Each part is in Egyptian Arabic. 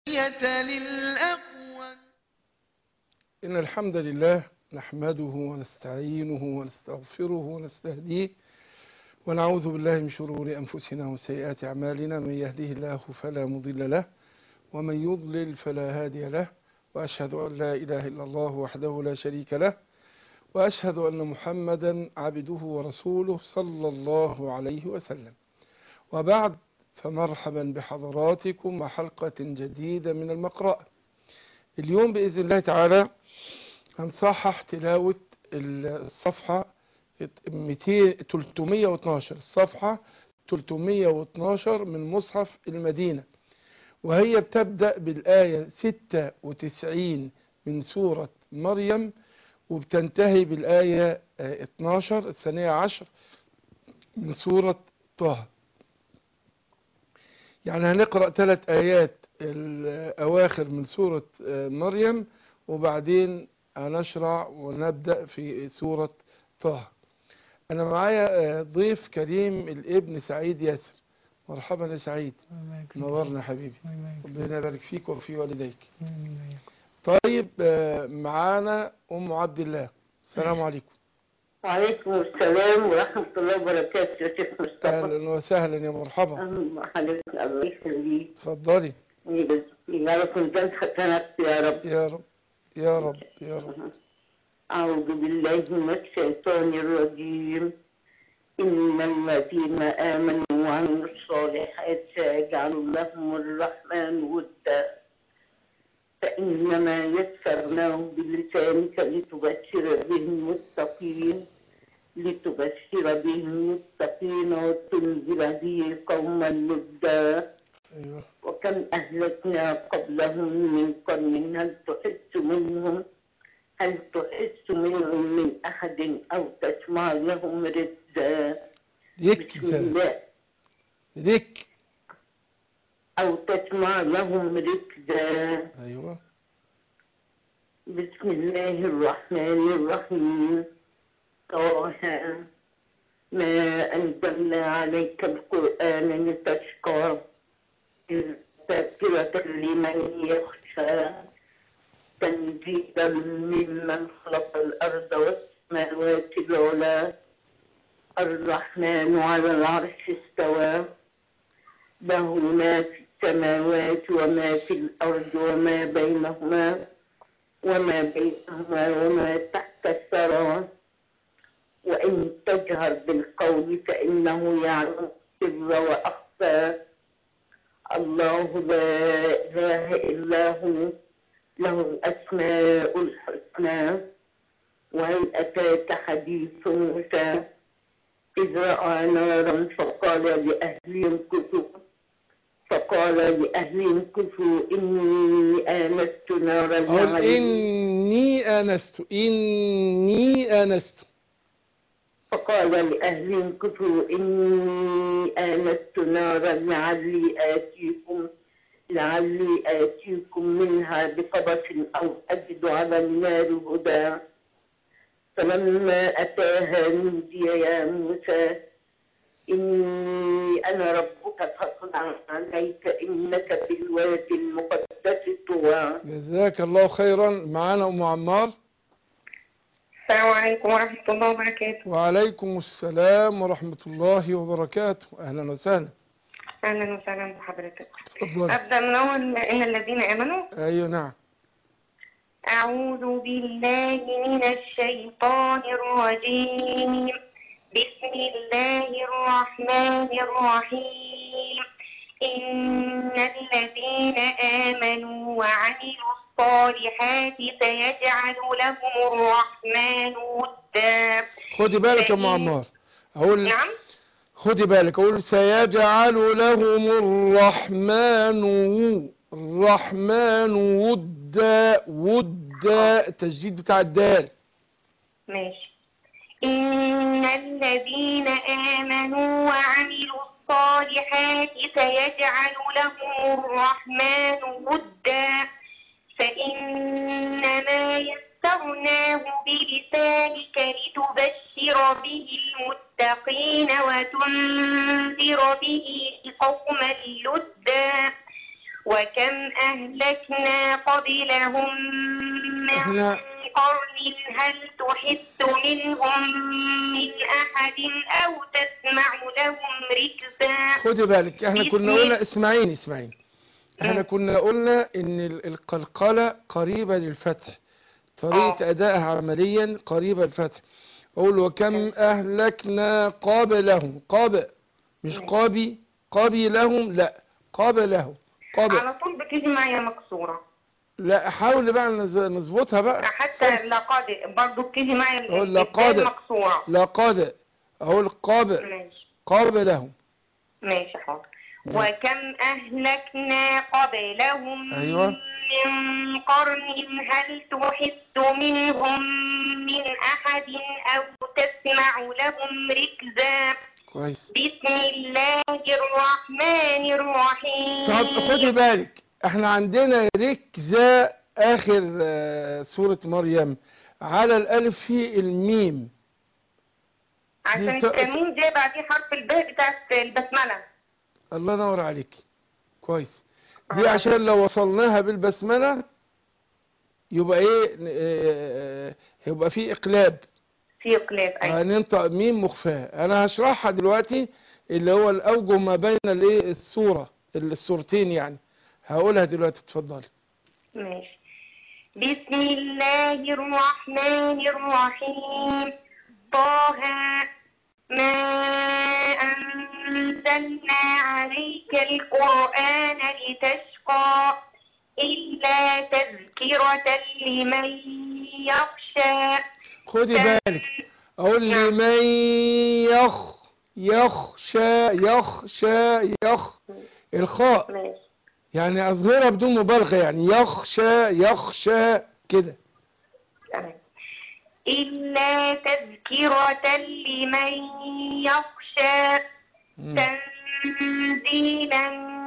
للأقوم إن الحمد لله نحمده ونستعينه ونستغفره ونستهديه ونعوذ بالله من شرور أنفسنا وسيئات أعمالنا من يهده الله فلا مضل له ومن يضلل فلا هادي له وأشهد أن لا إله إلا الله وحده لا شريك له وأشهد أن محمدا عبده ورسوله صلى الله عليه وسلم وبعد فمرحبا بحضراتكم وحلقة جديدة من المقرأة اليوم بإذن الله تعالى هنصحح تلاوة الصفحة 200 312 الصفحة 312 من مصحف المدينة وهي بتبدأ بالآية 96 من سورة مريم وبتنتهي بالآية 12 الثانية عشر من سورة طه يعني هنقرأ ثلاث آيات الأواخر من سورة مريم وبعدين هنشرع ونبدأ في سورة طه أنا معايا ضيف كريم الابن سعيد ياسر مرحبا يا سعيد نورنا حبيبي ربنا يبارك فيك وفي والديك طيب معانا أم عبد الله السلام عليكم وعليكم السلام ورحمة الله وبركاته يا شيخ مصطفى أهلا وسهلا يا مرحبا أهلا حضرتك الله يخليك اتفضلي يا رب كنت ختمت يا رب يا رب يا رب يا رب أعوذ بالله من الشيطان الرجيم إن الذين آمنوا وعملوا الصالحات سيجعل لهم الرحمن ودا فإنما يسرناه بلسانك لتبشر به المتقين لتبشر به المتقين وتنذر به قوما لدا أيوه وكم أهلكنا قبلهم من قرن هل تحس منهم هل تحس منهم من أحد أو تسمع لهم ردا ذك بسم الله ذك أو تسمع لهم ركزا أيوه بسم الله الرحمن الرحيم طه ما أنزلنا عليك القرآن لتشقى إلا تذكرة لمن يخشى تنزيلا ممن خلق الأرض والسماوات العلى الرحمن على العرش استوى له ما في السماوات وما في الأرض وما بينهما وما بينهما وما تحت الثرى وإن تجهر بالقول فإنه يعلم السر وأخفى الله لا إله إلا هو له الأسماء الحسنى وهل أتاك حديث موسى إذ رأى نارا فقال لأهلهم كتب فقال لأهلهم كفوا إني آنست نارا أقول لعلي إني آنست إني آنست فقال لأهلهم كفوا إني آنست نارا لعلي آتيكم لعلي آتيكم منها بقبس أو أجد على النار هدى فلما أتاها نودي يا موسى إني أنا ربك فاطلع عليك إنك بالوادي المقدس طوى جزاك الله خيرا معانا أم عمار السلام عليكم ورحمة الله وبركاته وعليكم السلام ورحمة الله وبركاته أهلا وسهلا أهلا وسهلا بحضرتك اتفضلي أبدأ من أول إن الذين آمنوا أيوة نعم أعوذ بالله من الشيطان الرجيم بسم الله الرحمن الرحيم إن الذين آمنوا وعملوا الصالحات سيجعل لهم الرحمن ودا خدي بالك يا أم عمار أقول نعم خدي بالك أقول سيجعل لهم الرحمن الرحمن ودا ودا التجديد بتاع الدال ماشي إن الذين آمنوا وعملوا الصالحات سيجعل لهم الرحمن ودا فإنما يسرناه بلسانك لتبشر به المتقين وتنذر به قوما لدا وكم أهلكنا قبلهم من احنا قرن هل تحس منهم من أحد أو تسمع لهم ركزا خدي بالك احنا كنا بسم- قلنا اسمعيني اسمعيني احنا مم. كنا قلنا ان ال- القلقلة قريبة للفتح طريقة آه. ادائها عمليا قريبة للفتح اقول وكم اهلكنا قابلهم قاب مش مم. قابي قابي لهم لا قابلهم قابل على طول بتيجي معايا مكسورة لا حاول بقى نز- نظبطها بقى حتى لقد برضو بتيجي معايا أقول ال- لقد. الدال مكسورة لقد اقول قابل ماشي قابلهم ماشي حاضر نعم. وكم أهلكنا قبلهم أيوة. من قرن هل تحس منهم من أحد أو تسمع لهم ركزا كويس بسم الله الرحمن الرحيم طب خدي بالك احنا عندنا ركزة اخر آه، سورة مريم على الالف في الميم عشان دي ت- التنوين جاي بعديه حرف الباء بتاعت البسملة الله ينور عليك كويس دي عشان لو وصلناها بالبسملة يبقى ايه آه، يبقى في اقلاب في قلاب أيوة هننطق ميم مخفاة انا هشرحها دلوقتي اللي هو الاوجه ما بين الايه السورة السورتين يعني هقولها دلوقتي اتفضلي ماشي بسم الله الرحمن الرحيم طه ما أنزلنا عليك القرآن لتشقى إلا تذكرة لمن يخشى خدي بالك اقول نعم. لمن يخ يخشى يخشى يخ الخاء ماشي يعني اظهرها بدون مبالغة يعني يخشى يخشى كده تمام. إلا تذكرة لمن يخشى مم. تنزيلا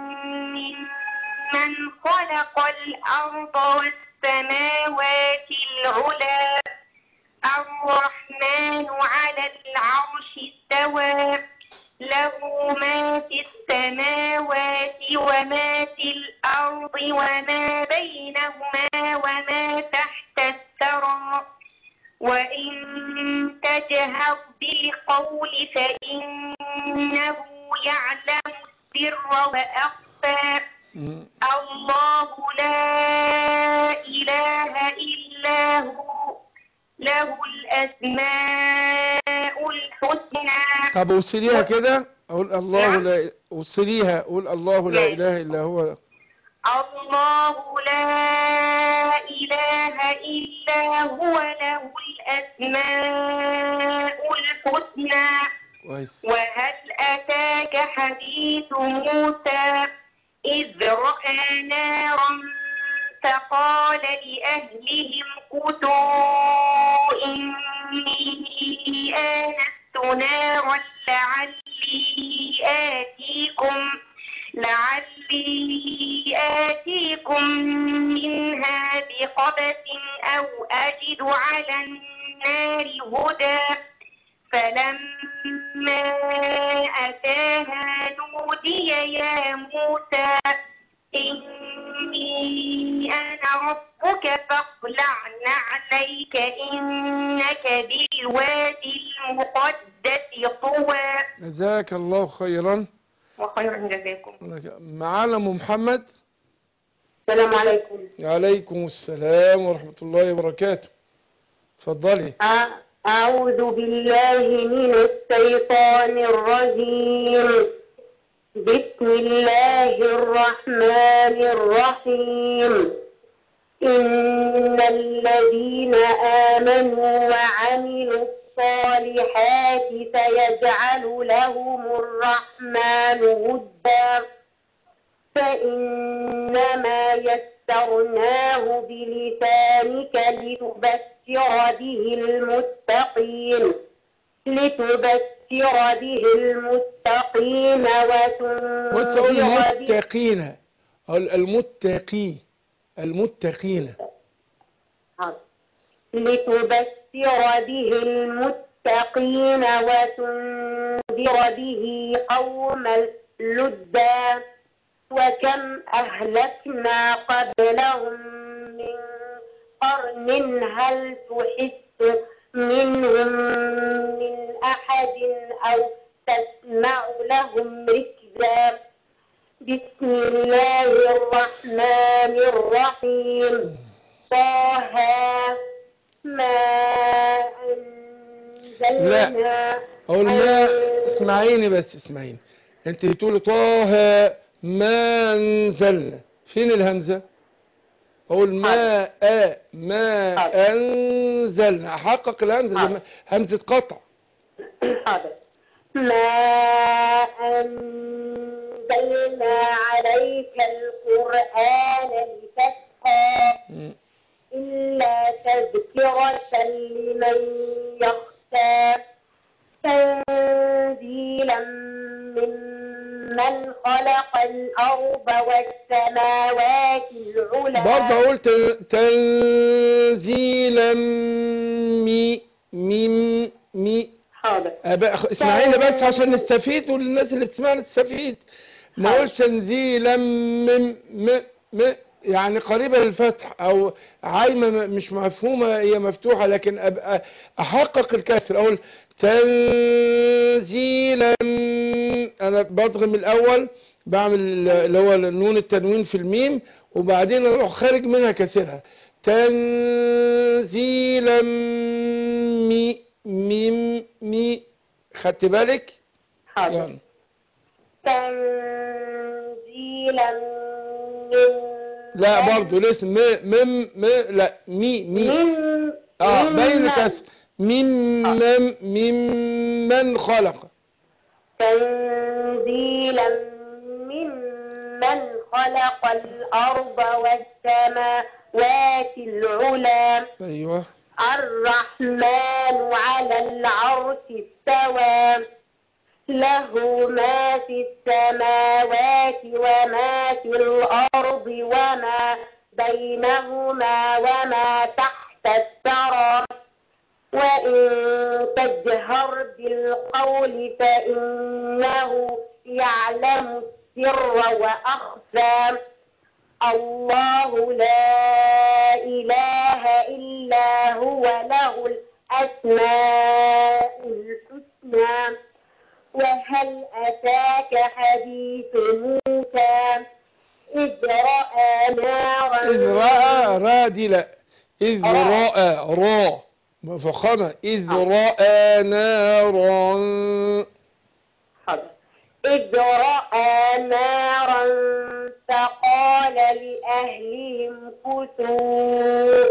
ممن خلق الأرض والسماوات العلى الرحمن على العرش استوى له ما في السماوات وما في الأرض وما بينهما وما تحت الثرى وإن تجهر بالقول فإنه يعلم السر وأخفى مم. الله لا إله إلا هو له الأسماء الحسنى طب وصليها كده اقول الله نعم. لا وصليها اقول الله لا ماشي. اله الا هو الله لا إله إلا هو له الأسماء الحسنى كويس وهل أتاك حديث موسى إذ رأى نارا فقال لأهلهم كتوا إني آنست نارا لعلي آتيكم لعلي آتيكم منها بقبس أو أجد على النار هدى فلما أتاها نودي يا موسى إني أنا ربك فاخلع نعليك إنك بالوادي المقدس طوى جزاك الله خيرا وخيرا جزاكم معانا ام محمد السلام عليكم عليكم السلام ورحمة الله وبركاته اتفضلي أ- أعوذ بالله من الشيطان الرجيم بسم الله الرحمن الرحيم إن الذين آمنوا وعملوا الصالحات سيجعل لهم الرحمن ودا فإنما يسرناه بلسانك لتبشر به المتقين لتبشر به المتقين وتقول وتنذر به المتقين أقول المتقي المتقين لتبشر به المتقين وتنذر به قوما لدا وكم أهلكنا قبلهم من قرن هل تحس منهم من أحد أو تسمع لهم ركزا بسم الله الرحمن الرحيم طه ما أنزلنا اقول ما اسمعيني بس اسمعيني انت بتقولي طه ما انزلنا فين الهمزة اقول ما أ ما حاضر. انزلنا احقق الهمزة حاضر. دي همزة قطع حاضر ما أنزلنا عليك القرآن لتشقى م. إلا تذكرة لمن يخشى تنزيلا ممن خلق الأرض والسماوات العلى برضه اقول تن- تنزيلا مي ميم مي حاضر أبقى اسمعيني بس عشان نستفيد والناس اللي بتسمعنا تستفيد ما حاضر. اقولش تنزيلا من م م يعني قريبة للفتح او عايمة م- مش مفهومة هي مفتوحة لكن ابقى احقق الكسر اقول تنزيلا انا بضغم الاول بعمل اللي هو نون التنوين في الميم وبعدين اروح خارج منها كسرها تنزيلا مي ميم مي خدت بالك حاضر يلا تنزيلا من لا برضو لسه م مم م لا مي مي من اه ممن- بين كسر ممن ممن خلق تنزيلا ممن خلق الأرض والسماوات العلى ايوه الرحمن على العرش استوى له ما في السماوات وما في الأرض وما بينهما وما تحت الثرى وإن تجهر بالقول فإنه يعلم السر وأخفى الله لا إله إلا هو له الأسماء الحسنى وهل أتاك حديث موسى إذ رأى نارا إذ رأى را دي لا إذ آه. رأى را مفخمة إذ رأى نارا حاضر. إذ رأى نارا فقال لأهلهم كثوا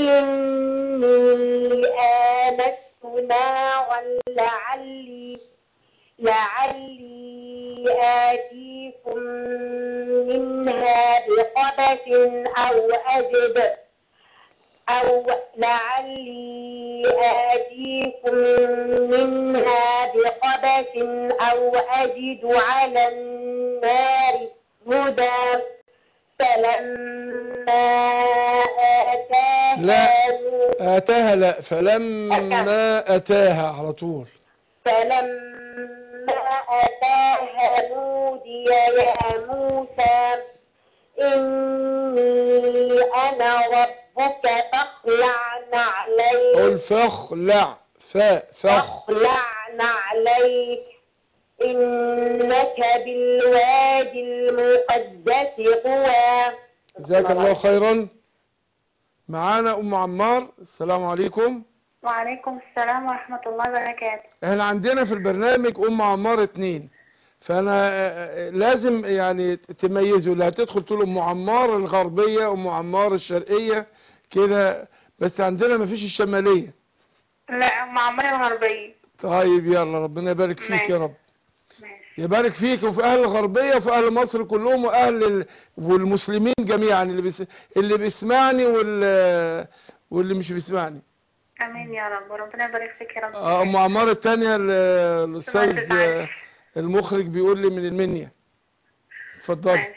إني آنست نارا لعلي لعلي آتيكم منها بقبس أو أجد أو لعلي آتيكم منها بقبس أو أجد على النار هدى فلما آتاها لا. آتاها لا فلما أتاها على طول فلما أتاها نودي يا موسى إني أنا ربك فاخلع نعليك قل فاخلع فا فخ فاخلع نعليك إنك بالوادي المقدس طوى جزاك الله خيرا معانا أم عمار السلام عليكم وعليكم السلام ورحمة الله وبركاته احنا عندنا في البرنامج أم عمار اتنين فأنا آه، آه، لازم يعني تميزوا اللي هتدخل تقول أم عمار الغربية أم عمار الشرقية كده بس عندنا مفيش الشمالية لا معمرة الغربية طيب يلا ربنا يبارك فيك ماشي. يا رب ماشي يبارك فيك وفي اهل الغربيه وفي اهل مصر كلهم واهل ال... والمسلمين جميعا اللي بيس... اللي بيسمعني وال... واللي مش بيسمعني امين يا رب وربنا يبارك فيك يا رب آه، ام عمار الثانيه الاستاذ ما تزعلش. آه، المخرج بيقول لي من المنيا اتفضل ماشي.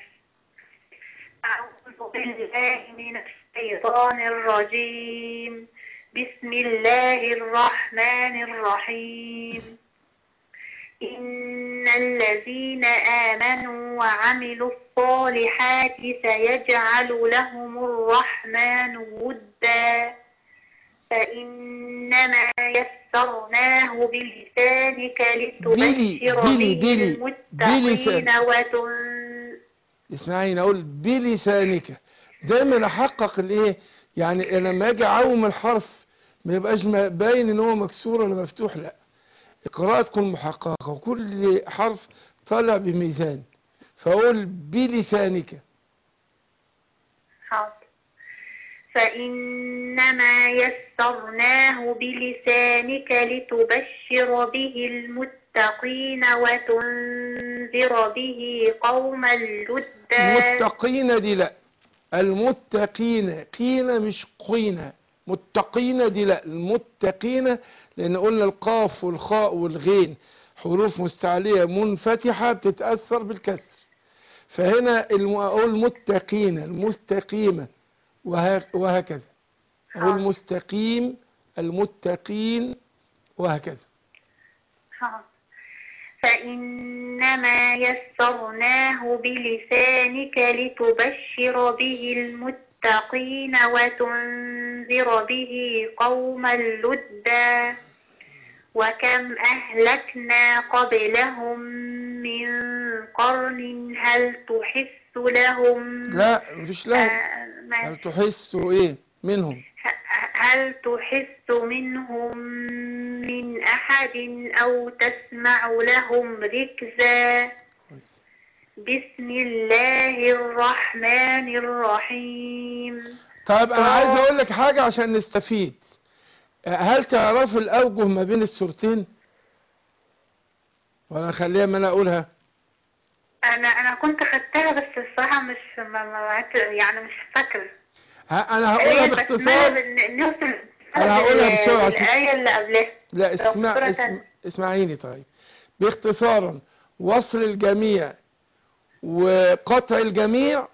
أعوذ بالله من الشيطان الرجيم بسم الله الرحمن الرحيم إن الذين آمنوا وعملوا الصالحات سيجعل لهم الرحمن ودا فإنما يسرناه بلسانك بلي- لتبشر بلي- به بلي- المتقين بلسان. وتنذر اسمعيني اقول بلسانك دايما احقق الايه يعني أنا لما اجي اعوم الحرف ما يبقاش ما- باين ان هو مكسور ولا مفتوح لا القراءة تكون محققة وكل حرف طالع بميزان فاقول بلسانك حاضر فإنما يسرناه بلسانك لتبشر به المتقين وتنذر به قوما لدا متقين دي لا المتقين قين مش قين متقين دي لا المتقين لان قلنا القاف والخاء والغين حروف مستعلية منفتحة بتتأثر بالكسر فهنا الم- اقول متقين المستقيمة وه- وهكذا اقول حاضر. مستقيم المتقين وهكذا حاضر. فإنما يسرناه بلسانك لتبشر به المتقين وتنذر به قوما لدا وكم أهلكنا قبلهم من قرن هل تحس لهم لا مفيش لهم آه، ما- هل تحسوا ايه منهم هل تحس منهم من أحد أو تسمع لهم ركزا بسم الله الرحمن الرحيم طيب انا آه. عايز اقول لك حاجة عشان نستفيد هل تعرفوا الاوجه ما بين السورتين ولا خليها ما انا اقولها أنا أنا كنت خدتها بس الصراحة مش ما ما يعني مش فاكرة ها انا هقولها باختصار نوصل أنا هقولها بسرعة. الآية اللي قبلها لا اسمع دكتورة اسم اسمعيني طيب باختصارا وصل الجميع وقطع الجميع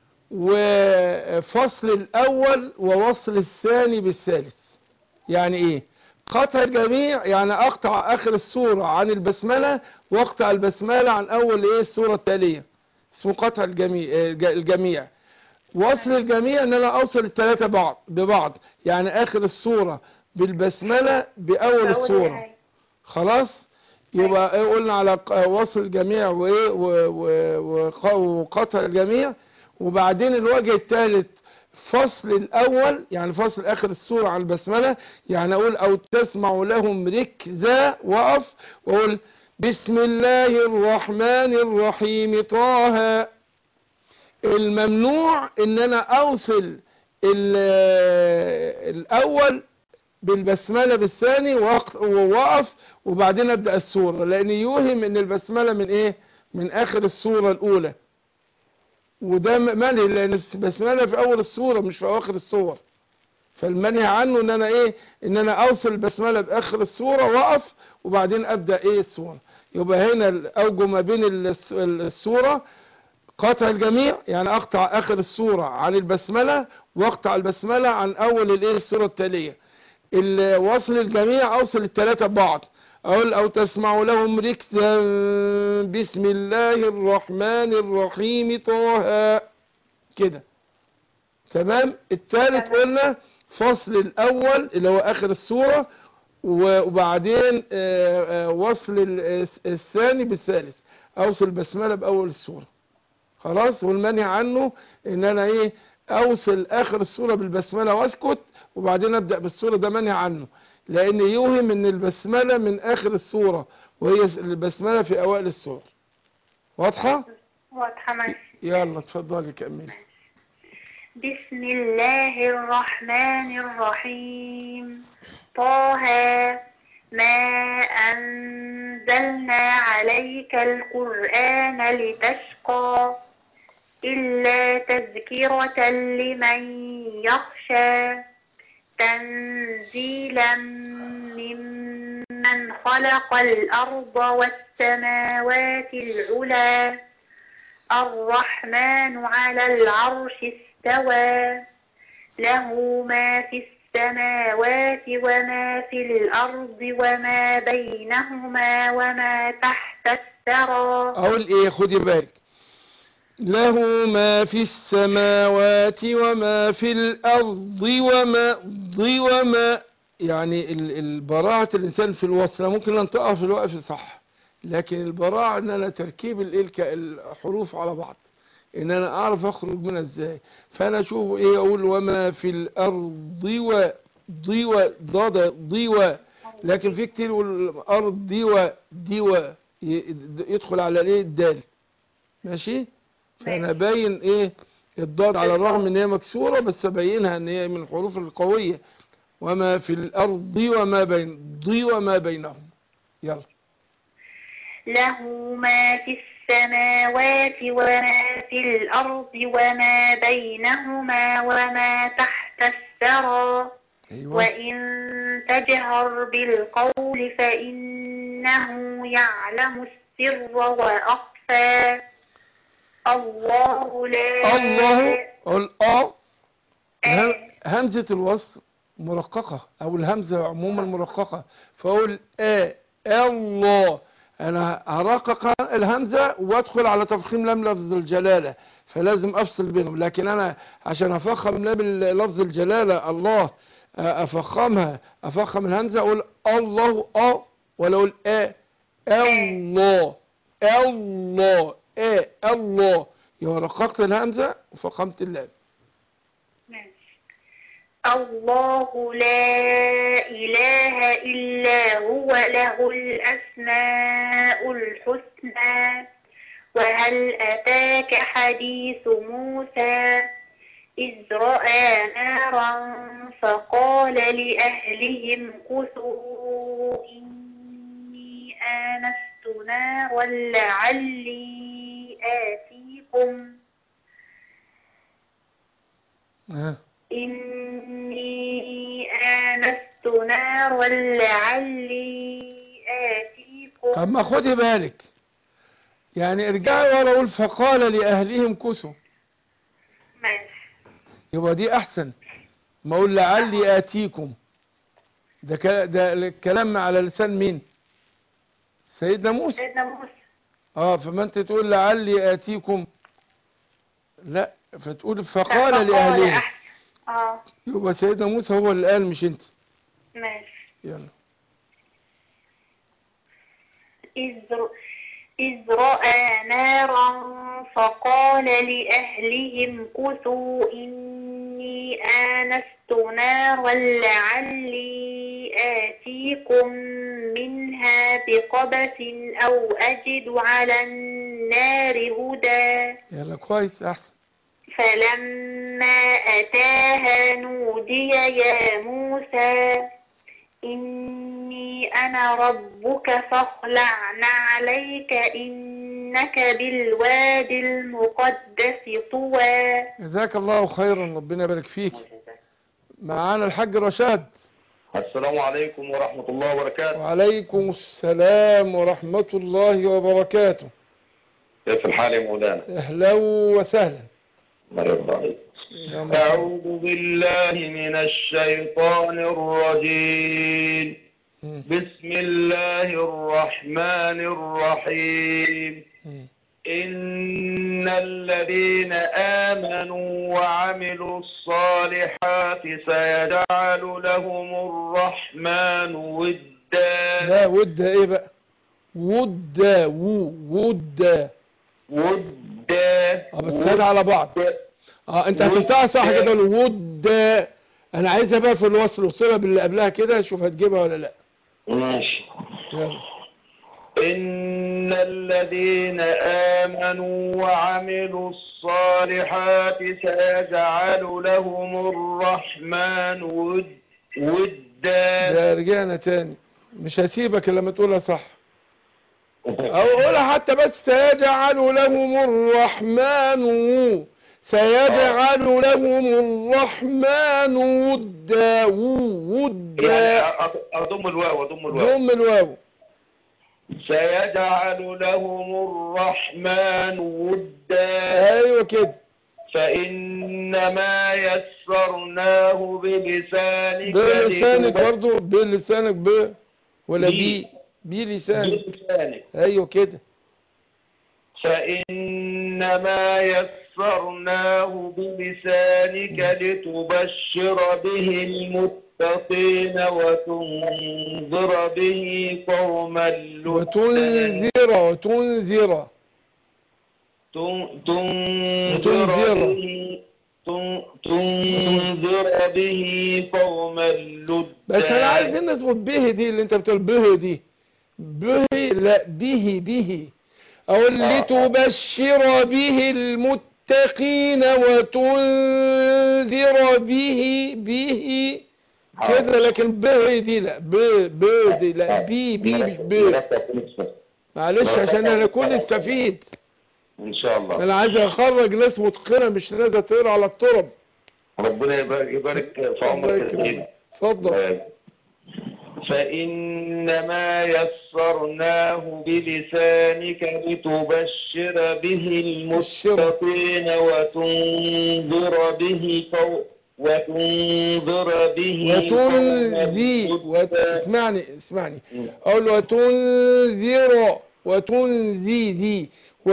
وفصل الاول ووصل الثاني بالثالث يعني ايه قطع الجميع يعني اقطع اخر السورة عن البسملة واقطع البسملة عن اول ايه السورة التالية اسمه قطع الجميع الجميع وصل الجميع ان انا اوصل الثلاثة بعض ببعض يعني اخر السورة بالبسملة باول أول السورة آية. خلاص يبقى إيه قلنا على ق- وصل الجميع وايه و- و- وق- وقطع الجميع وبعدين الوجه الثالث فصل الاول يعني فصل اخر السورة عن البسملة يعني اقول او تسمع لهم ركزا وقف واقول بسم الله الرحمن الرحيم طه الممنوع ان انا اوصل ال- الاول بالبسملة بالثاني وأق- ووقف وبعدين ابدأ السورة لان يوهم ان البسملة من ايه من اخر السورة الاولى وده م- منهي لان البسملة في اول السورة مش في اواخر السور فالمنهي عنه ان انا ايه ان انا اوصل البسملة باخر السورة واقف وبعدين ابدأ ايه السورة يبقى هنا الاوجه ما بين الس- السورة قطع الجميع يعني اقطع اخر السورة عن البسملة واقطع البسملة عن اول الايه السورة التالية ال- وصل الجميع اوصل الثلاثة ببعض اقول او تسمع لهم ركزا بسم الله الرحمن الرحيم طه كده تمام الثالث تمام. قلنا فصل الاول اللي هو اخر السورة و- وبعدين آه، آه، وصل ال- الثاني بالثالث اوصل البسملة باول السورة خلاص والمنهي عنه ان انا ايه اوصل اخر السورة بالبسملة واسكت وبعدين ابدأ بالسورة ده منهي عنه لان يوهم ان البسملة من اخر السورة وهي البسملة في اوائل السورة واضحة واضحة ماشي يلا اتفضلي كملي بسم الله الرحمن الرحيم طه ما أنزلنا عليك القرآن لتشقى إلا تذكرة لمن يخشى تنزيلا ممن خلق الأرض والسماوات العلى الرحمن على العرش استوى له ما في السماوات وما في الأرض وما بينهما وما تحت الثرى اقول ايه خدي بالك له ما في السماوات وما في الارض وما ضي وما يعني ال- البراعة الانسان في الوصل أنا ممكن انطقها في الوقف صح لكن البراعة ان انا تركيب ال- الك- الحروف على بعض ان انا اعرف اخرج منها ازاي فانا اشوف ايه اقول وما في الارض و ضي و ضاد ضي و لكن في كتير يقول الارض دي و دي و ي- يدخل على الايه الدال ماشي فانا باين ايه الضاد على الرغم ان هي مكسوره بس ابينها ان هي من الحروف القويه وما في الارض وما بين ضي وما بينهم يلا له ما في السماوات وما في الأرض وما بينهما وما تحت الثرى ايوه وإن تجهر بالقول فإنه يعلم السر وأخفى الله لا الله قول اه الهم- آه. همزه الوصل مرققه او الهمزه عموما مرققه فاقول اه الله انا هرقق الهمزه وادخل على تفخيم لام لفظ الجلاله فلازم افصل بينهم لكن انا عشان افخم لام لفظ الجلاله الله آه، افخمها افخم الهمزه اقول الله اه ولا اقول اه الله الله اه الله يبقى رققت الهمزه وفخمت اللام ماشي. الله لا إله إلا هو له الأسماء الحسنى وهل أتاك حديث موسى إذ رأى نارا فقال لأهلهم كثوا إني آنست نارا لعلي آتيكم آه. إني آنست نارا لعلي آتيكم طب ما خدي بالك يعني ارجعي ورا اقول فقال لاهلهم كسوا ماشي يبقى دي احسن ما اقول لعلي اتيكم ده ك- ده الكلام على لسان مين سيدنا موسى سيدنا موسى اه فما انت تقول لعلي اتيكم لا فتقول فقال فقال لاهلهم أحسن اه يبقى سيدنا موسى هو اللي قال مش انت ماشي يلا إذ ر- إذ رأى نارا فقال لأهلهم كثوا إني آنست نارا لعلي آتيكم منها بقبس أو أجد على النار هدى يلا كويس احسن فلما أتاها نودي يا موسى إني أنا ربك فاخلع عليك إنك بالوادي المقدس طوى جزاك الله خيرا ربنا يبارك فيك معانا الحاج رشاد السلام عليكم ورحمة الله وبركاته وعليكم السلام ورحمة الله وبركاته كيف الحال يا مولانا اهلا وسهلا مرحبا عليك يا مرحبا. أعوذ بالله من الشيطان الرجيم مم. بسم الله الرحمن الرحيم مم. إن الذين آمنوا وعملوا الصالحات سيجعل لهم الرحمن ودا لا ود ايه بقى ود و ود ودا اه بس هذا على بعض اه انت هتنطقها صح كده الود انا عايزها بقى في الوصل وصلها باللي قبلها كده شوف هتجيبها ولا لا ماشي يلا إن الذين آمنوا وعملوا الصالحات سيجعل لهم الرحمن ود ودا ده رجعنا تاني مش هسيبك إلا لما تقولها صح او قولها حتى بس سيجعل لهم الرحمن سيجعل لهم الرحمن ودا و- يعني ودا أ- أضم الواو أضم الواو ضم الواو سيجعل لهم الرحمن ودا ايوه كده فإنما يسرناه بلسانك بلسانك لتب- برضو بلسانك ب ولا بي. بي بي لسانك بلسانك ايوه كده فإنما يسرناه بلسانك لتبشر به المتقين وتنذر به قوما لدا وتنذر وتنذر تن- تنذر وتنذر. به تن- تنذر به قوما لدا بس انا عايز نظبط به دي اللي انت بتقول به دي به لا به به او اللي تبشر به المتقين وتنذر به به كده لكن به دي لا ب ب دي لا بي بي مش ب معلش عشان انا اكون استفيد إن شاء الله انا عايز اخرج ناس متقنه مش ناس تقرا على الطرب ربنا يبارك يبارك في الله عمرك يا سيدي. يكرمك اتفضل فإنما يسرناه بلسانك لتبشر به المتقين وتنذر به قو وتنذر به وتنذي قوما وت... لدا. اسمعني اسمعني اقول وتنذر وتنذي ذي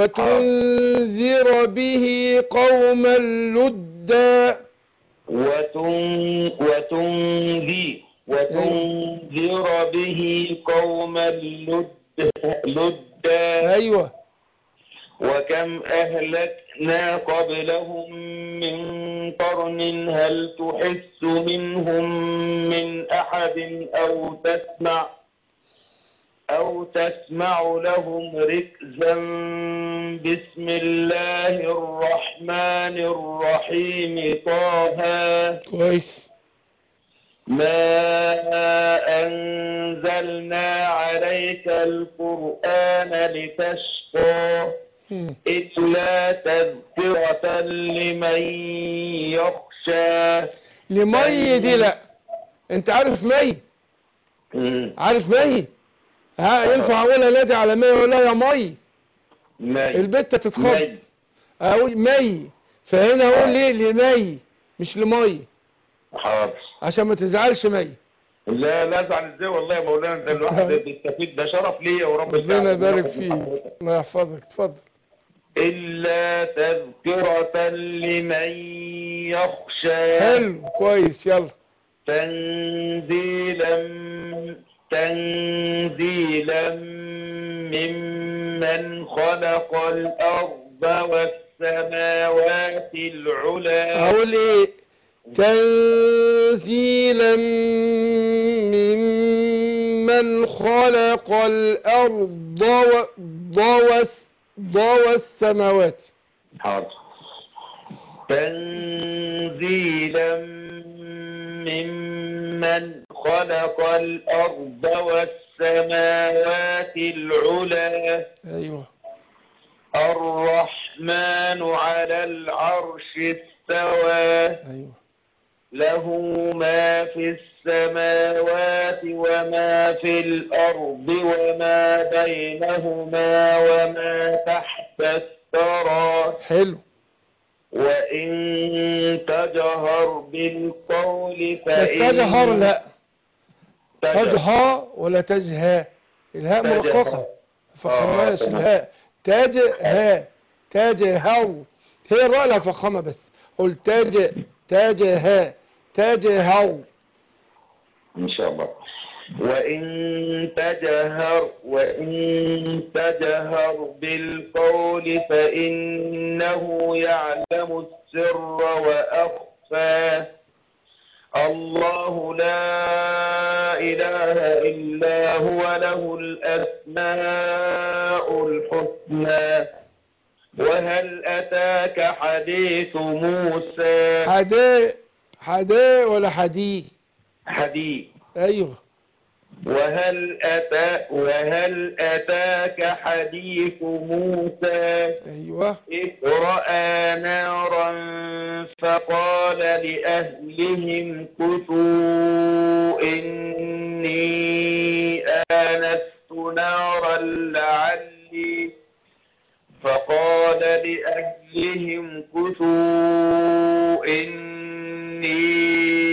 وتنذر به قوما لدا وتن وتنذي وتنذر به قوما لد لدا ايوه وكم أهلكنا قبلهم من قرن هل تحس منهم من أحد أو تسمع أو تسمع لهم ركزا بسم الله الرحمن الرحيم طه كويس ما أنزلنا عليك القرآن لتشقى مم. إلا تذكرة لمن يخشى لمي دي لا انت عارف مي عارف مي ها ينفع اقولها نادي على مي ولا يا مي مي البت تتخض مي اقول مي فهنا اقول ليه لمي مش لمي حاضر عشان ما تزعلش مي لا لا ازعل ازاي والله يا مولانا ده الواحد بيستفيد ده شرف ليا ورب ربنا يسعدك يبارك ورب فيك يحفظك. الله يحفظك اتفضل إلا تذكرة لمن يخشى حلو كويس يلا تنزيلا تنزيلا ممن خلق الأرض والسماوات العلى اقول ايه تنزيلا ممن خلق الارض و- ضوى ضوى السماوات حاضر تنزيلا ممن خلق الأرض والسماوات العلى ايوه الرحمن على العرش استوى ايوه له ما في السماوات وما في الأرض وما بينهما وما تحت الثرى حلو وإن تجهر بالقول بس فإن تجهر لا تجهر. تجهى ولا تجهى الهاء تجهى. مرققة فخماش آه، تمام. الهاء تجهى تجهر هي الراء لها فخامة بس قل تج تجهى تجهر إن شاء الله وإن تجهر وإن تجهر بالقول فإنه يعلم السر وأخفى الله لا إله إلا هو له الأسماء الحسنى وهل أتاك حديث موسى حداء حداء ولا حدي حديث ايوه وهل أتى وهل أتاك حديث موسى ايوه إذ رأى نارا فقال لأهلهم كثوا إني آنست نارا لعلي فقال لأهلهم رسلهم كثوا إني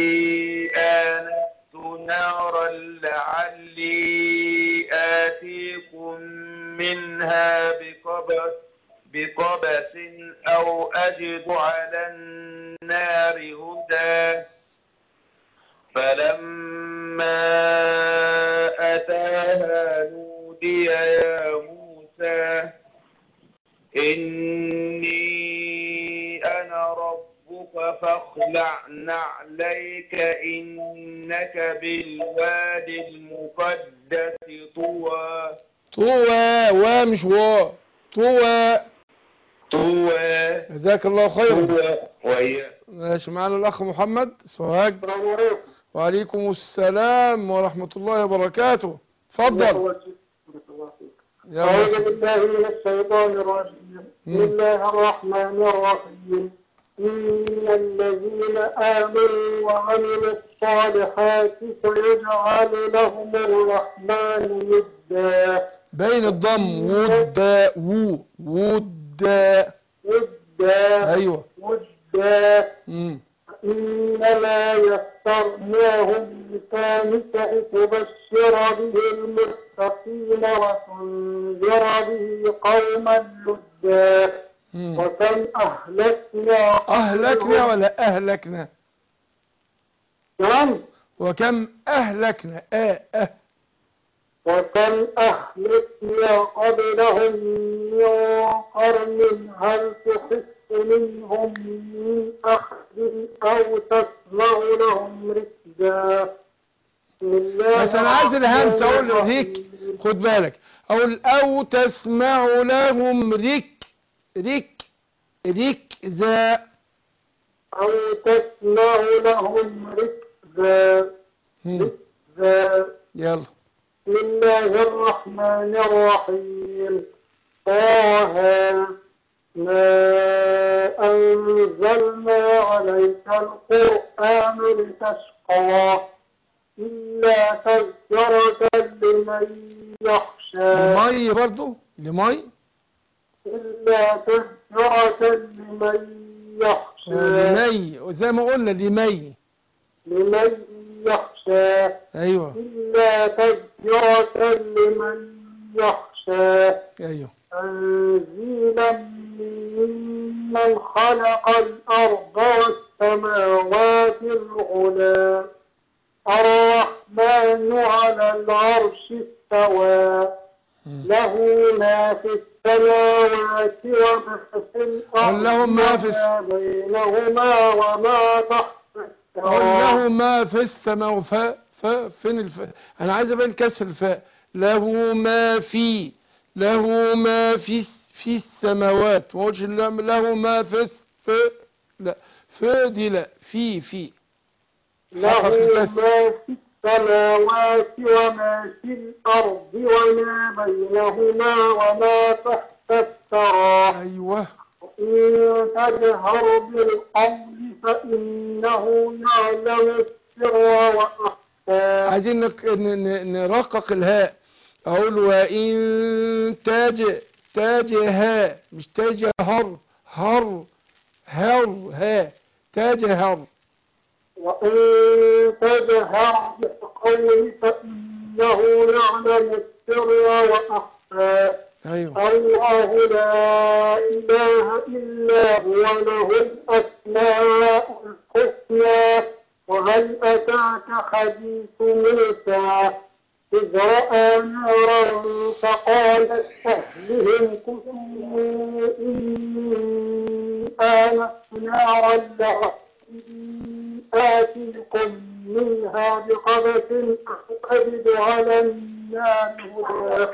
آنست نارا لعلي آتيكم منها بقبس بقبس أو أجد على النار هدى فلما أتاها نودي يا موسى إني أنا ربك فاخلع نعليك إنك بالوادي المقدس طوى طوى وا مش وا طوى طوى جزاك الله خيرا طوى وهي ماشي معانا الأخ محمد سوهاج وعليكم السلام ورحمة الله وبركاته اتفضل يا أعوذ مرحبا. بالله من الشيطان الرجيم بسم مم. الله الرحمن الرحيم إن الذين آمنوا وعملوا الصالحات سيجعل لهم الرحمن ودا بين الضم ودا وو ودا ودا ايوه ودا مم. إنما يسرناه بلسانك لتبشر به المتقين وتنذر به قوما لدا مم. وكم أهلكنا أهلكنا ولا أهلكنا نعم وكم أهلكنا آه أه وكم أهلكنا قبلهم من قرن هل تحس منهم من أحد أو تسمع لهم ركزا بسم الله بس أنا عايز الهمس أقول الرحمن ريك الرحيم. خد بالك أقول أو تسمع لهم ريك ريك ريك ذا أو تسمع لهم ركزا مم. ركزا يلا بسم الله الرحمن الرحيم طه ما أنزلنا عليك القرآن لتشقى إلا تذكرة لمن يخشى لمي برضو لمي إلا تذكرة لمن يخشى لمي زي ما قلنا لمي لمن يخشى أيوه إلا تذكرة لمن يخشى أيوه تنزيلا ممن خلق الأرض والسماوات العلى الرحمن على العرش استوى مم. له ما في السماوات وما في الأرض قل لهم ما في الس- وما بينهما وما تحت قل الثرى له ما في السماء وفاء فاء فين الفاء انا عايز ابين كسر الفاء له ما في له ما في في السماوات ما قلتش لا- له ما في في لا في دي لا في في له حقق الكسر. ما في السماوات وما في الأرض وما بينهما وما تحت الثرى ايوه إن تجهر بالقول فإنه يعلم السر وأخفى عايزين نق- ن- ن- نرقق الهاء اقول وان تاج تاجها مش تاجهر هر هر ها تاجهر وإن تجهر بالقول فإنه يعلم السر وأخفى ايوه الله لا إله إلا هو له الأسماء الحسنى وهل أتاك حديث موسى إذ رأى نارا فقال أهلهم كثوا إني آنست نارا لعلي آتيكم منها بقبس أو أجد على النار هدى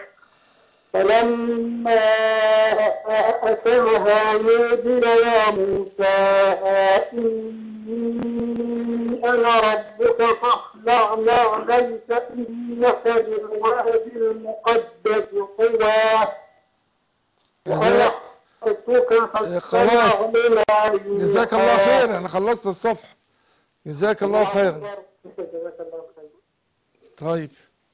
فلما أتاها نودي يا موسى إني أنا ربك فاخلع نعليك إنك بالوادي المقدس طوى وأنا أخذتك فاستمع لما جزاك الله خير انا خلصت الصفحة جزاك الله خيرا جزاك الله خير طيب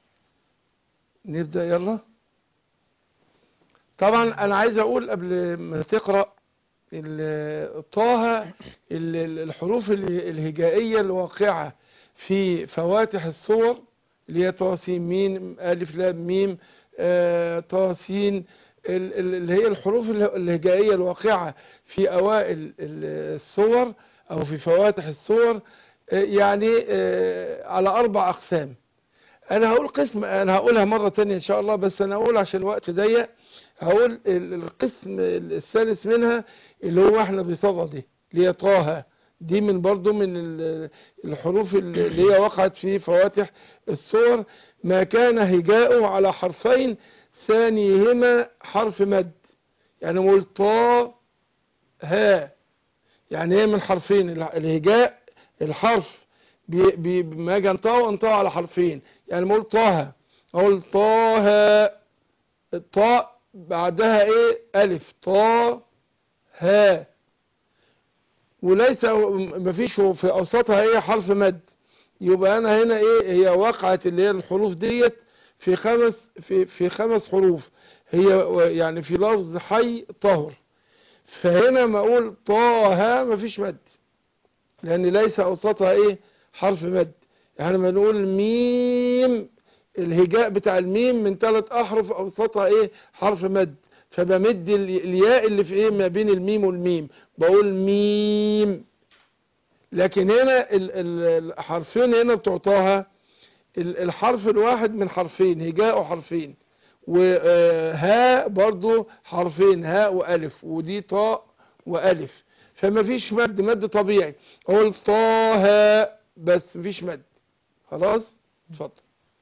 نبدأ يلا طبعا انا عايز اقول قبل ما تقرأ ال- طه ال- ال- الحروف ال- الهجائية الواقعة في فواتح الصور اللي هي طه سين ميم ألف لام ميم آه، طه سين ال- ال- اللي هي الحروف اله- الهجائية الواقعة في أوائل ال- الصور أو في فواتح الصور آه، يعني آه، على أربع أقسام أنا هقول قسم أنا هقولها مرة تانية إن شاء الله بس أنا هقول عشان الوقت ضيق هقول ال- القسم الثالث منها اللي هو احنا بصدى دي اللي هي طه دي من برضو من ال- الحروف اللي هي وقعت في فواتح الصور ما كان هجاؤه على حرفين ثانيهما حرف مد يعني نقول طا ها يعني هي من حرفين ال- الهجاء الحرف بي بي ما اجي انطقه انطقه على حرفين يعني نقول طه اقول طه الطاء بعدها ايه الف طا ها وليس مفيش في اوسطها ايه حرف مد يبقى انا هنا ايه هي وقعت اللي هي الحروف ديت في خمس في في خمس حروف هي يعني في لفظ حي طهر فهنا ما اقول طه مفيش مد لان ليس اوسطها ايه حرف مد يعني ما نقول ميم الهجاء بتاع الميم من ثلاث احرف اوسطها ايه حرف مد فبمد ال- الياء اللي في ايه ما بين الميم والميم بقول ميم لكن هنا ال- ال- الحرفين هنا بتوع طه ال- الحرف الواحد من حرفين هجاء حرفين وها برضو حرفين هاء والف ودي طاء والف فما فيش مد مد طبيعي اقول طه بس مفيش مد خلاص اتفضل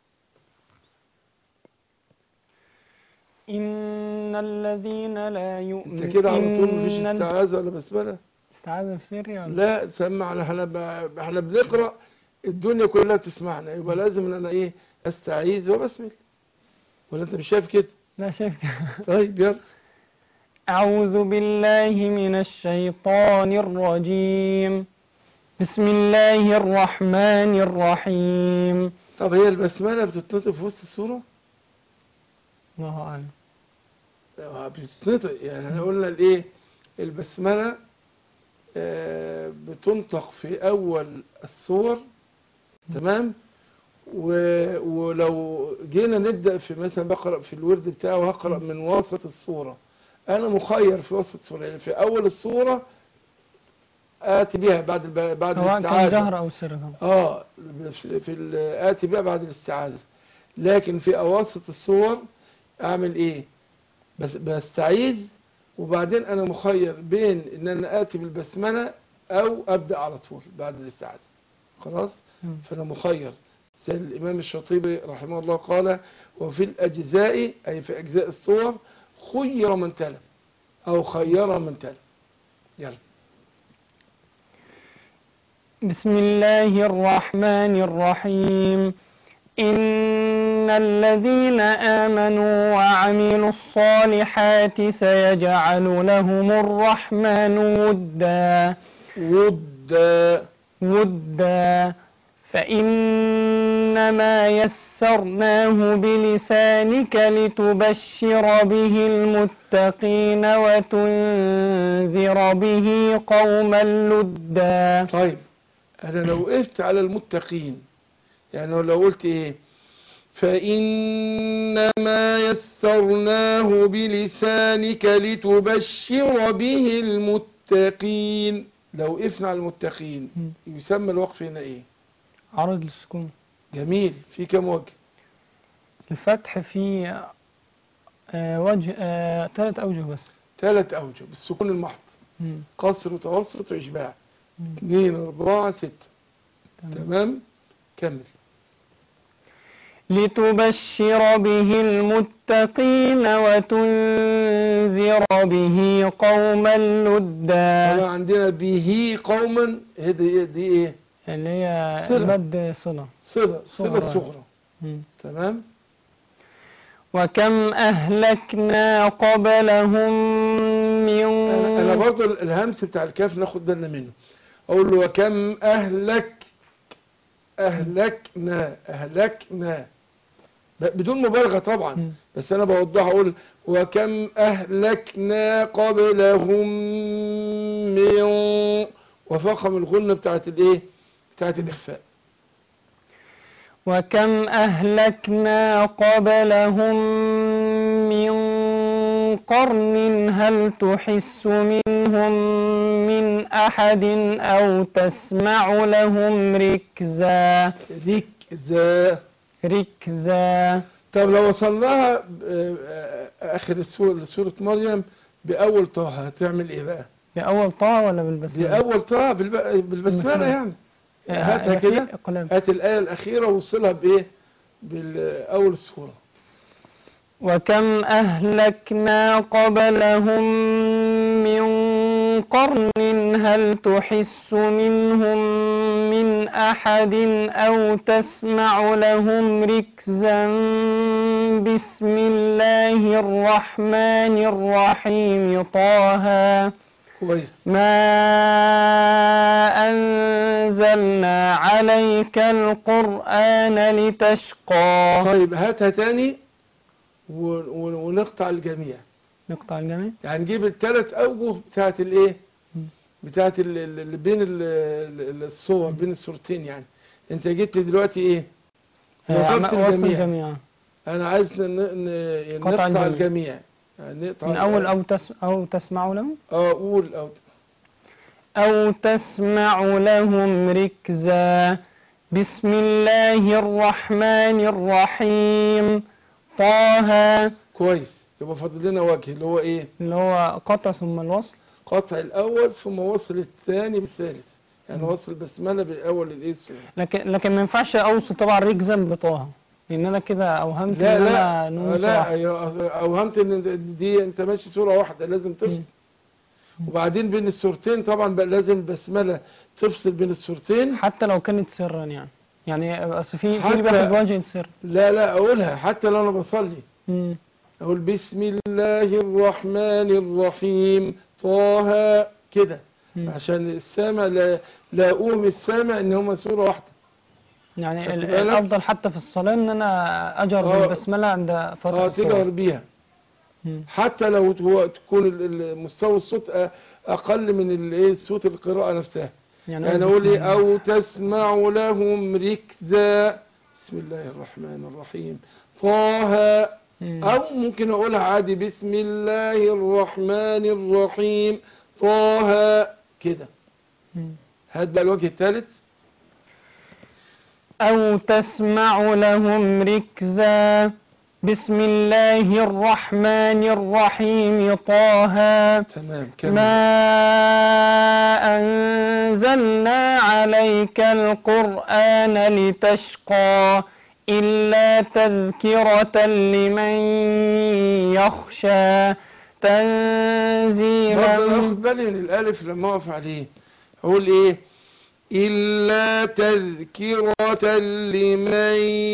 إن الذين لا يؤمنون انت كده على طول مفيش إن ال- استعاذة ولا بسملة استعاذة في سري ولا لا سمعنا احنا ب- احنا بنقرأ الدنيا كلها تسمعنا يبقى لازم ان انا ايه استعيذ وبسمل ولا انت مش شايف كده لا شايف طيب يلا أعوذ بالله من الشيطان الرجيم بسم الله الرحمن الرحيم طب هي البسملة بتتنطق في وسط السورة الله أعلم آه، بتتنطق يعني احنا قلنا الايه البسملة آه، بتنطق في اول السور تمام و- ولو جينا نبدأ في مثلا بقرأ في الورد بتاعه هقرأ من وسط السورة أنا مخير في وسط السورة يعني في أول السورة آتي بها بعد الب... بعد سواء كان الاستعاذة جهر أو سر طبعا اه في ال- آتي بها بعد الاستعاذة لكن في أواسط السور أعمل إيه بس بستعيذ وبعدين أنا مخير بين إن أنا آتي بالبسملة أو أبدأ على طول بعد الاستعاذة خلاص مم. فأنا مخير زي الإمام الشاطبي رحمه الله قال وفي الأجزاء أي في أجزاء الصور خير من تلا أو خير من تلا يلا بسم الله الرحمن الرحيم إن الذين آمنوا وعملوا الصالحات سيجعل لهم الرحمن ودا ود ودا فإنما يسرناه بلسانك لتبشر به المتقين وتنذر به قوما لدا طيب أنا لو وقفت على المتقين يعني لو قلت إيه فإنما يسرناه بلسانك لتبشر به المتقين لو وقفنا على المتقين يسمى الوقف هنا إيه عرض للسكون جميل في كم وجه الفتح في آه، وجه آه، ثلاث أوجه بس ثلاث أوجه بالسكون المحض مم. قصر وتوسط وإشباع مم. اثنين أربعة ستة تمام. تمام كمل لتبشر به المتقين وتنذر به قوما لدا طبعا عندنا به قوما هدي دي ايه اللي هي صلة. مد صلة صلة صلة صغرى. صغرى مم. تمام وكم أهلكنا قبلهم من انا انا برضو الهمس بتاع الكاف ناخد بالنا منه اقول له وكم اهلك اهلكنا اهلكنا ب- بدون مبالغة طبعا مم. بس انا بوضح اقول وكم اهلكنا قبلهم من وفخم الغنة بتاعت الايه بتاعت الاخفاء وكم أهلكنا قبلهم من قرن هل تحس منهم من أحد أو تسمع لهم ركزا ذيك ذا ركزا طب لو وصلناها آه، آه، اخر السورة سورة مريم باول طه هتعمل ايه بقى بأول طه ولا بالبسملة؟ باول طه بالب- بالبسملة يعني هاتها كده قلب. هات الآية الأخيرة ووصلها بإيه بالأول السورة وكم أهلكنا قبلهم من قرن هل تحس منهم من أحد أو تسمع لهم ركزا بسم الله الرحمن الرحيم طه كويس ما أنزلنا عليك القرآن لتشقى طيب هاتها تاني و... و... ونقطع الجميع نقطع الجميع يعني نجيب الثلاث أوجه بتاعت الإيه بتاعت ال- ال- اللي بين ال- ال- الصور بين الصورتين يعني أنت جيت لي دلوقتي إيه وقفت وصل الجميع الجميع أنا عايز ن... ن... قطع نقطع الجميع. الجميع يعني نقطع من أول أو, تس أو تسمع لهم اه قول أو أو تسمع لهم ركزا بسم الله الرحمن الرحيم طه كويس يبقى فاضل لنا وجه اللي هو إيه اللي هو قطع ثم الوصل قطع الأول ثم وصل الثاني بالثالث يعني وصل البسملة بالأول الإيه السورة لكن لكن ما ينفعش أوصل طبعا ركزا بطه لأن أنا كده أوهمت لا إن لا أنا نون لا صراحة. أيوة، اوهمت ان دي انت ماشي صوره واحده لازم تفصل وبعدين بين الصورتين طبعا بقى لازم بسمله تفصل بين الصورتين حتى لو كانت سرا يعني يعني أصل في في حتى- اللي بياخد وجه سر لا لا اقولها حتى لو انا بصلي مم. اقول بسم الله الرحمن الرحيم طه كده مم. عشان السامع لا لا اوهم السامع ان هما صوره واحده يعني خدت ال- بالك؟ الأفضل حتى في الصلاة إن أنا أجر آه. بالبسملة عند فتح اه الصلاة تجهر بيها مم. حتى لو هو تكون ال- ال- مستوى الصوت أ- اقل من الايه صوت القراءه نفسها يعني اقول ايه او تسمع لهم ركزا بسم الله الرحمن الرحيم طه مم. او ممكن اقولها عادي بسم الله الرحمن الرحيم طه كده مم. هات بقى الوجه الثالث أو تسمع لهم ركزا بسم الله الرحمن الرحيم طه تمام كمل ما أنزلنا عليك القرآن لتشقى إلا تذكرة لمن يخشى تنزيلا برضه اخد بالي من الالف لما اقف عليه اقول ايه الا تذكرة لمن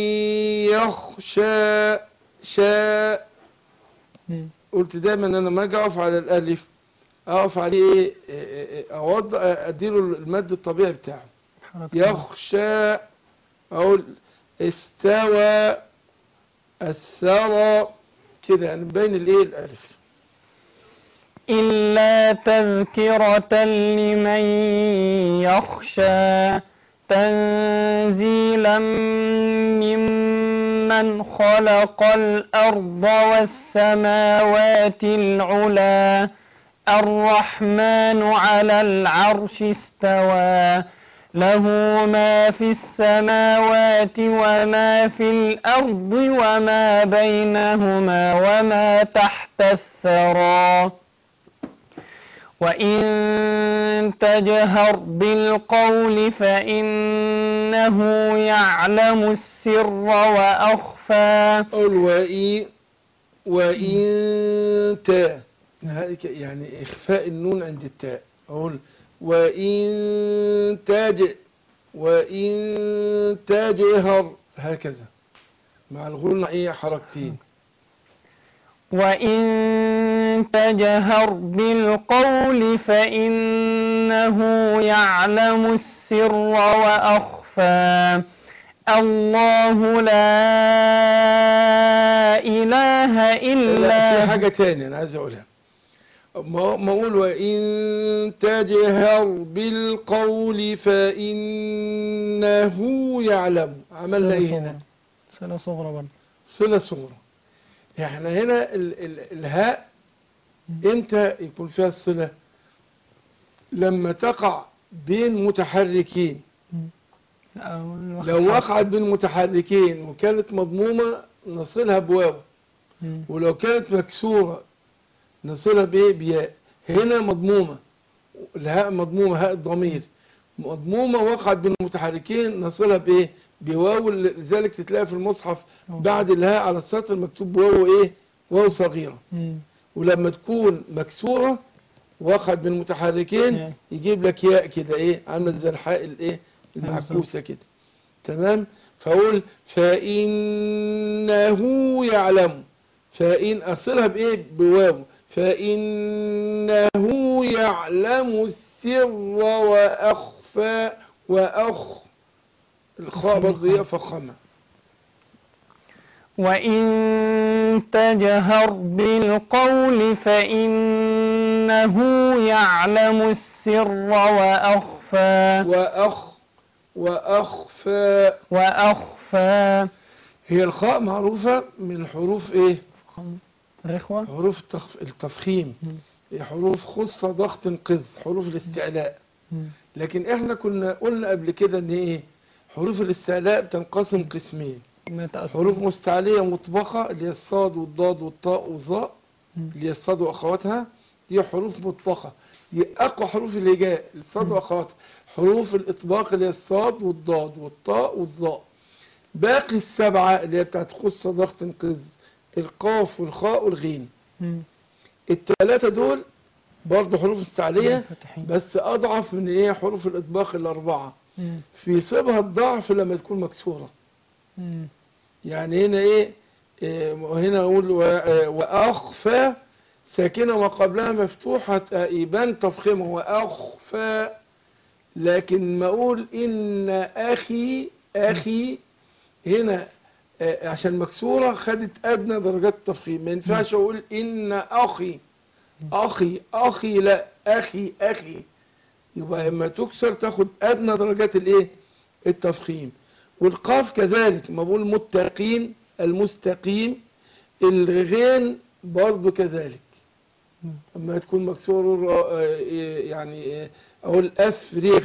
يخشى شاء مم. قلت دايما انا ما اجي اقف على الالف اقف عليه ايه إيه، إيه، اوضع اديله المد الطبيعي بتاعه حركة. يخشى اقول استوى الثرى كده يعني بين الايه الالف إلا تذكرة لمن يخشى تنزيلا ممن خلق الأرض والسماوات العلا الرحمن على العرش استوى له ما في السماوات وما في الأرض وما بينهما وما تحت الثرى وإن تجهر بالقول فإنه يعلم السر وأخفى أقول وإن وإن تاء هذه ك- يعني إخفاء النون عند التاء أقول وإن تاج وإن تجهر هكذا مع الغنى إيه حركتين وإن تجهر بالقول فإنه يعلم السر وأخفى الله لا إله لا في إلا حاجة تانية أنا عايز أقولها ما ما أقول وإن تجهر بالقول فإنه يعلم عملنا إيه هنا صلة صغرى برضه صلة صغرى احنا هنا ال ال الهاء امتى يكون فيها الصلة لما تقع بين متحركين لو وقعت بين متحركين وكانت مضمومة نصلها بواو مم. ولو كانت مكسورة نصلها بايه بياء هنا مضمومة الهاء مضمومة هاء الضمير مضمومة وقعت بين المتحركين نصلها بايه بواو لذلك تتلاقي في المصحف بعد الهاء على السطر مكتوب بواو ايه واو صغيرة مم. ولما تكون مكسورة وقعت بين المتحركين ياء. يجيب لك ياء كده ايه عامله زي الحاء الايه المعكوسة كده تمام فاقول فإنه يعلم فإن أصلها بإيه بواو فإنه يعلم السر وأخفى وأخ الخاء برضه هي فخمة وإن تجهر بالقول فإنه يعلم السر وأخفى وأخ وأخفى وأخفى هي الخاء معروفة من حروف إيه رخوة حروف التخ- التفخيم مم. هي حروف خصة ضغط قذ حروف الاستعلاء مم. لكن احنا كنا قلنا قبل كده ان ايه حروف الاستعلاء بتنقسم قسمين ما تأثر حروف مستعلية مطبقة اللي هي الصاد والضاد والطاء والظاء مم. اللي هي الصاد واخواتها دي حروف مطبقة دي اقوى حروف الهجاء الصاد واخواتها حروف الاطباق اللي هي الصاد والضاد والطاء والظاء باقي السبعة اللي هي بتاعت خصة ضغط قذ القاف والخاء والغين مم. الثلاثة دول برضه حروف استعلية فتحين. بس اضعف من ايه حروف الاطباق الاربعة مم. في صبها الضعف لما تكون مكسورة مم. يعني هنا ايه, إيه هنا اقول و- آه، واخفى ساكنة وقبلها مفتوحة آه، يبان تفخيمه واخفى لكن ما اقول ان اخي اخي هنا آه، عشان مكسورة خدت ادنى درجات التفخيم ما ينفعش اقول ان اخي اخي اخي لا اخي اخي يبقى اما تكسر تاخد ادنى درجات الايه التفخيم والقاف كذلك ما بقول متقين المستقيم الغين برضو كذلك اما تكون مكسور آه، يعني آه، اقول افرغ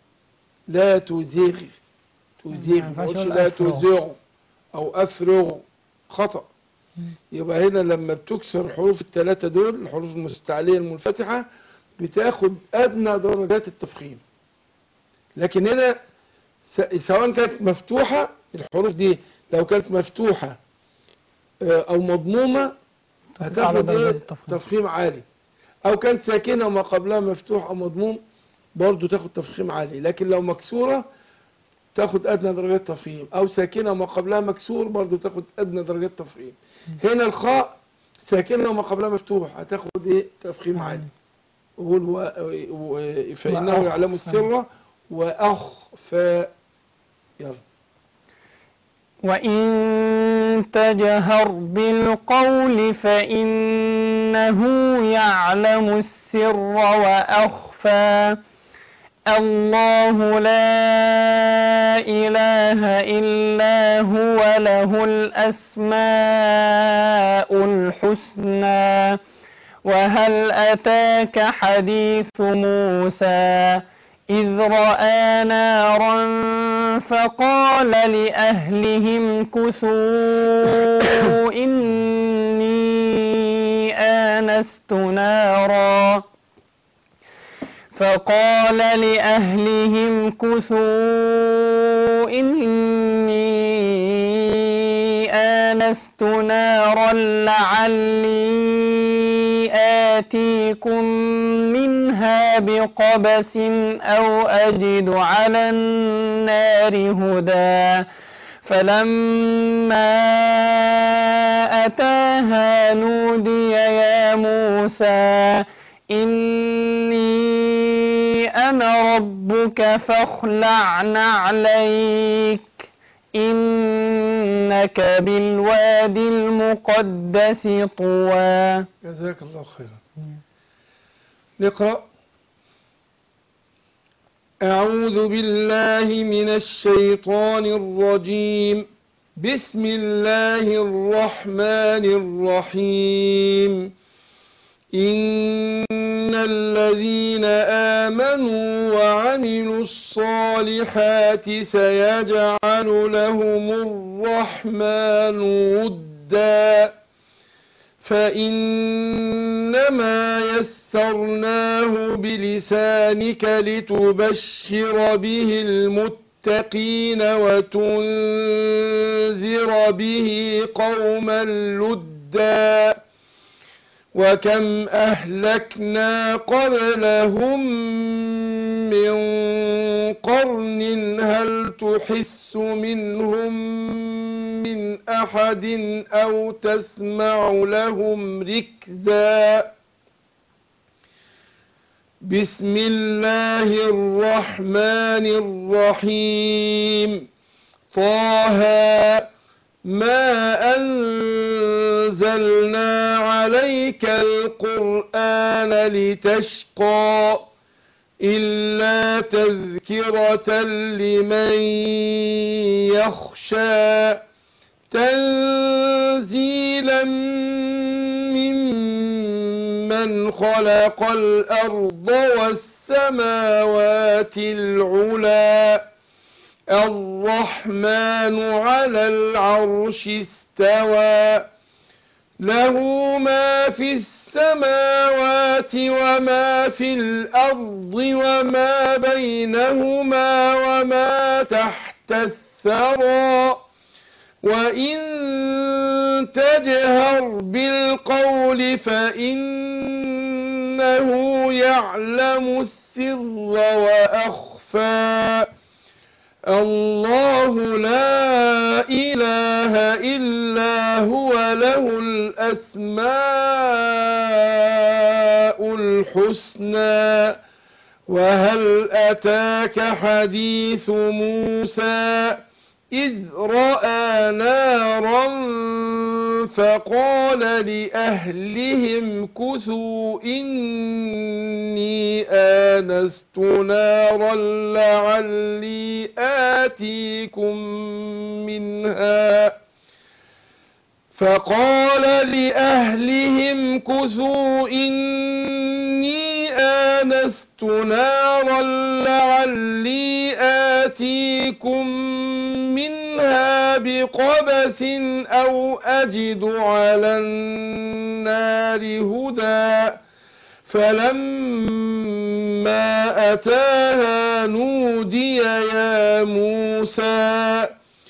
لا تزيغ تزيغ ما ما ينفعش اقولش أقول لا أفرغ. تزيغ او افرغ خطأ مم. يبقى هنا لما بتكسر الحروف الثلاثة دول الحروف المستعلية المنفتحة بتاخد أدنى درجات التفخيم لكن هنا س- سواء كانت مفتوحة الحروف دي لو كانت مفتوحة آه، أو مضمومة على هتاخد درجات إيه التفخيم. تفخيم عالي أو كانت ساكنة وما قبلها مفتوح أو مضموم برضو تاخد تفخيم عالي لكن لو مكسورة تاخد أدنى درجات تفخيم أو ساكنة وما قبلها مكسور برضو تاخد أدنى درجات تفخيم هنا الخاء ساكنة وما قبلها مفتوح هتاخد إيه تفخيم عالي قول و... و... فإنه وأخ- يعلم السر وأخفى يلا وإن تجهر بالقول فإنه يعلم السر وأخفى الله لا إله إلا هو له الأسماء الحسنى وهل أتاك حديث موسى إذ رأى نارا فقال لأهلهم كثوا إني آنست نارا فقال لأهلهم كثوا إني آنست نارا لعلي آتيكم منها بقبس أو أجد على النار هدى فلما أتاها نودي يا موسى إني أنا ربك فاخلع نعليك إنك بالوادي المقدس طوى جزاك الله خيرا نقرأ أعوذ بالله من الشيطان الرجيم بسم الله الرحمن الرحيم إن الذين آمنوا وعملوا الصالحات سيجعل لهم الرحمن ودا فإنما يسرناه بلسانك لتبشر به المتقين وتنذر به قوما لدا وكم أهلكنا قبلهم من قرن هل تحس منهم من أحد أو تسمع لهم ركزا بسم الله الرحمن الرحيم طه ما أنزلنا عليك القرآن لتشقى إلا تذكرة لمن يخشى تنزيلا ممن خلق الأرض والسماوات العلى الرحمن على العرش استوى له ما في السماوات وما في الأرض وما بينهما وما تحت الثرى وإن تجهر بالقول فإنه يعلم السر وأخفى الله لا إله إلا هو له الأسماء الحسنى وهل أتاك حديث موسى إذ رأى نارا فقال لأهلهم كثوا إني آنست نارا لعلي آتيكم منها فقال لأهلهم كثوا إني آنست نارا لعلي آتيكم منها بقبس أو أجد على النار هدى فلما أتاها نودي يا موسى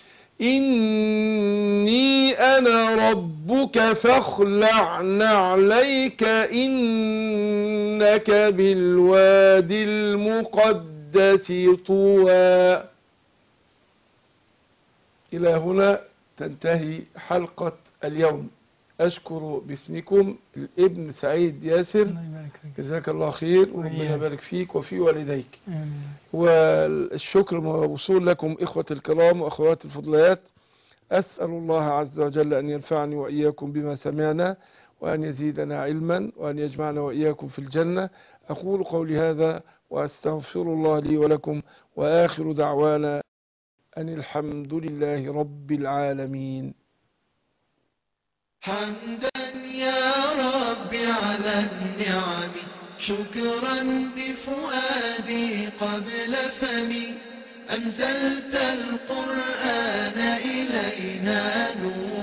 إني أنا ربك فاخلع نعليك إنك بالوادي المقدس طوى إلى هنا تنتهي حلقة اليوم أشكر باسمكم الابن سعيد ياسر الله يبارك فيك جزاك الله خير وربنا وإياك. يبارك فيك وفي والديك آمين والشكر موصول لكم إخوة الكرام وأخوات الفضليات أسأل الله عز وجل أن ينفعني وإياكم بما سمعنا وأن يزيدنا علما وأن يجمعنا وإياكم في الجنة أقول قولي هذا وأستغفر الله لي ولكم وآخر دعوانا أن الحمد لله رب العالمين حمدا يا رب على النعم شكرا بفؤادي قبل فمي أنزلت القرآن إلينا نورا